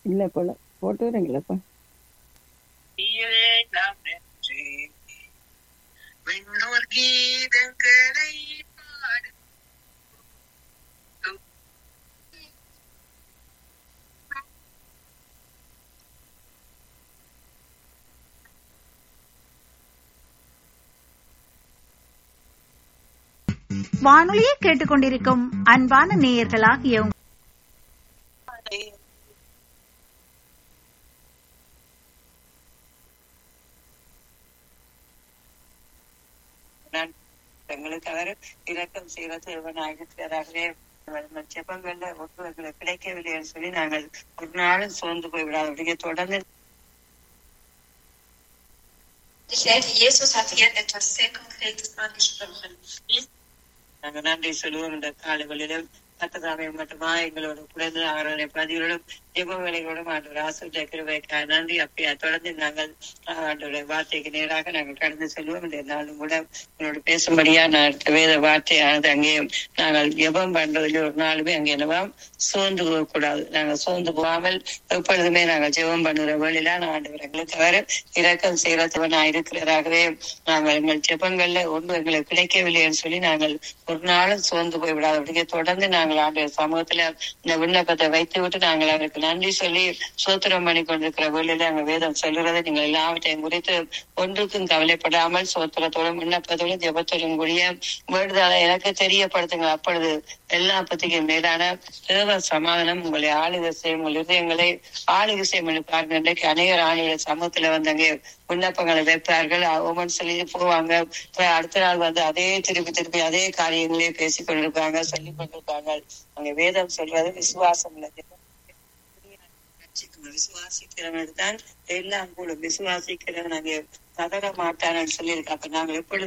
இல்ல போல போட்டு வரீங்களப்பா நீயே நாம் நன்றி விண்ணோர் கீதங்களை பாடு வானொலியை கேட்டுக்கொண்டிருக்கும் அன்பான நேயர்களாகிய உங்கள் நான் எங்களுக்கு அவர் இரக்கம் செய்கிற தேவனாயிருக்கிறார்களே ஜெபங்கள்ல ஒருவர்களுக்கு கிடைக்கவில்லை என்று சொல்லி நாங்கள் ஒரு நாளும் சோர்ந்து போய்விடாதபடியே தொடர்ந்து Ich denke, Jesus hat hier etwas sehr Konkretes angesprochen. நாங்கள் நன்றி சொல்லுவோம் இந்த காலைகளிலும் கத்ததாமை மட்டுமா எங்களோட குழந்தை அவருடைய பதிவுகளும் ஜெப வேலைகளோடும் ஆண்டு ஆசிரியர் கிருபைக்காக நன்றி அப்படியா தொடர்ந்து நாங்கள் ஆண்டோடைய வார்த்தைக்கு நேராக நாங்கள் கடந்து செல்வோம் இந்த நாளும் கூட உங்களோட பேசும்படியா நான் வேத வார்த்தையானது அங்கே நாங்கள் ஜெபம் பண்றதுல ஒரு நாளுமே அங்கே என்னவாம் சோர்ந்து போகக்கூடாது நாங்கள் சோர்ந்து போகாமல் எப்பொழுதுமே நாங்கள் ஜெபம் பண்ணுகிற வேலையில ஆண்டவர் எங்களுக்கு அவர் இரக்கம் செய்கிறவனா இருக்கிறதாகவே நாங்கள் எங்கள் ஜெபங்கள்ல ஒன்று எங்களுக்கு கிடைக்கவில்லை என்று சொல்லி நாங்கள் ஒரு நாளும் சோர்ந்து போய் விடாதபடியே தொடர்ந்து நாங்கள் ஆண்டு சமூகத்துல இந்த விண்ணப்பத்தை வைத்து விட்டு நாங்கள் அவருக்கு நன்றி சொல்லி சோத்திரம் பண்ணி கொண்டிருக்கிற வேலையில அங்க வேதம் சொல்லுறதை நீங்கள் எல்லாவற்றையும் குறித்து ஒன்றுக்கும் கவலைப்படாமல் சோத்திரத்தோடும் விண்ணப்பத்தோடும் ஜெபத்தோடும் கூடிய வேண்டுதலை எனக்கு தெரியப்படுத்துங்க அப்பொழுது எல்லா பத்திக்கும் மேலான தேவ சமாதானம் உங்களை ஆளுகை செய்யும் உங்கள் இதயங்களை ஆளுகை செய்யும் என்று பாருங்க இன்றைக்கு அநேகர் ஆணைய சமூகத்துல வந்தங்க விண்ணப்பங்களை வைப்பார்கள் ஒவ்வொன்று சொல்லி போவாங்க அப்புறம் அடுத்த நாள் வந்து அதே திருப்பி திருப்பி அதே காரியங்களே பேசிக் கொண்டிருப்பாங்க சொல்லிக் கொண்டிருப்பாங்க அங்க வேதம் சொல்றது விசுவாசம் உள்ளது விசுவாசிக்கிறவன் தான் எல்லாம் கூட விசுவாசிக்கிறவன் அங்கே தகர மாட்டான்னு சொல்லியிருக்கு அப்ப நாங்க எப்பொழுது